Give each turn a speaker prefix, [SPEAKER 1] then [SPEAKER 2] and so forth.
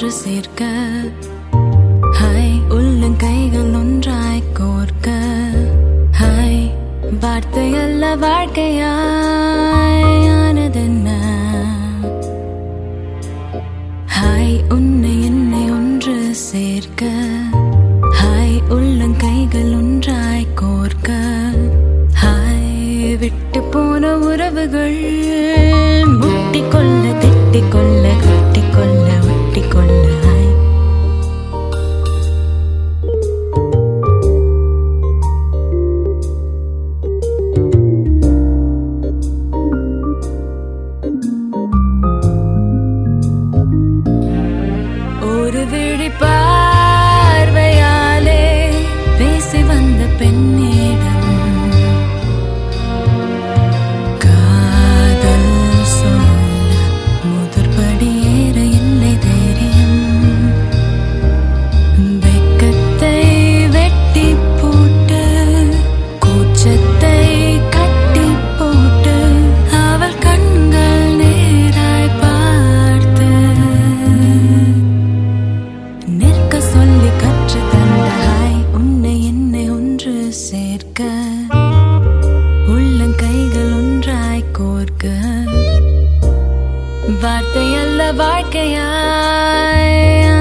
[SPEAKER 1] ஒன்று சேர்க்க ஹாய் உள்ளங்கைகள் ஒன்றாய் கோர்க்க ஹாய் வார்த்தையல்ல வாழ்க்கையானதென்ன ஹாய் உன்னை என்னை ஒன்று சேர்க்க ஹாய் உள்ளங்கைகள் ஒன்றாய் கோர்க்க ஹாய் விட்டு போன உறவுகள் முட்டிக்கொள்ள திட்டிக்கொள்ள கட்டிக்கொள்ள ஒட்டிக்கொள்ள ஹாய் ஒரு விழி பார்வையாலே பேசி வந்த பெண்ணிடம் காதல் சொல்ல முதற்படி ஏற இல்லை தைரியம் வெக்கத்தை வெட்டி போட்டு கூச்சத்தை கட்டி போட்டு அவள் கண்கள் நேராய் பார்த்து நிற்க சொல்லி கற்று தந்தாய் உன்னை என்னை ஒன்று சேர்க்க உள்ளங்கைகள் ஒன்றாய் கோர்க்க வார்த்தை அல்ல வாழ்க்கையாய்